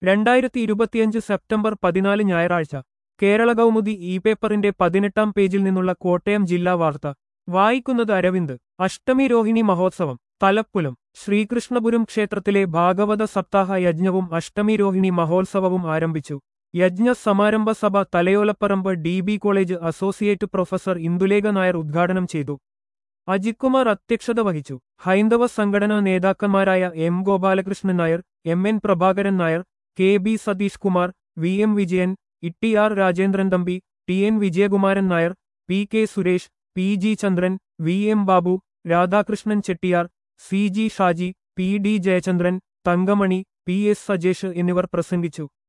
രണ്ടായിരത്തി ഇരുപത്തിയഞ്ച് സെപ്റ്റംബർ പതിനാല് ഞായറാഴ്ച കേരള കൗമുദി ഇ പേപ്പറിന്റെ പതിനെട്ടാം പേജിൽ നിന്നുള്ള കോട്ടയം ജില്ലാ വാർത്ത വായിക്കുന്നത് അരവിന്ദ് അഷ്ടമി രോഹിണി മഹോത്സവം തലപ്പുലം ശ്രീകൃഷ്ണപുരം ക്ഷേത്രത്തിലെ ഭാഗവത സപ്താഹ യജ്ഞവും അഷ്ടമി രോഹിണി മഹോത്സവവും ആരംഭിച്ചു യജ്ഞ സമാരംഭ സഭ Thalayolapparambu D B college associate professor Indulekha Nair ഉദ്ഘാടനം ചെയ്തു അജിത്കുമാർ അധ്യക്ഷത വഹിച്ചു ഹൈന്ദവ സംഘടനാ നേതാക്കന്മാരായ M Gopalakrishnan Nair M N Prabhakaran Nair K B Satheesh Kumar V M Vijayan Itty R Rajendran Thampi T N Vijayakumaran Nair P K Suresh P G Chandran V M Babu Radhakrishnan Chettiar C G Shaji P D Jayachandran Thankamani P S Sajesh എന്നിവർ പ്രസംഗിച്ചു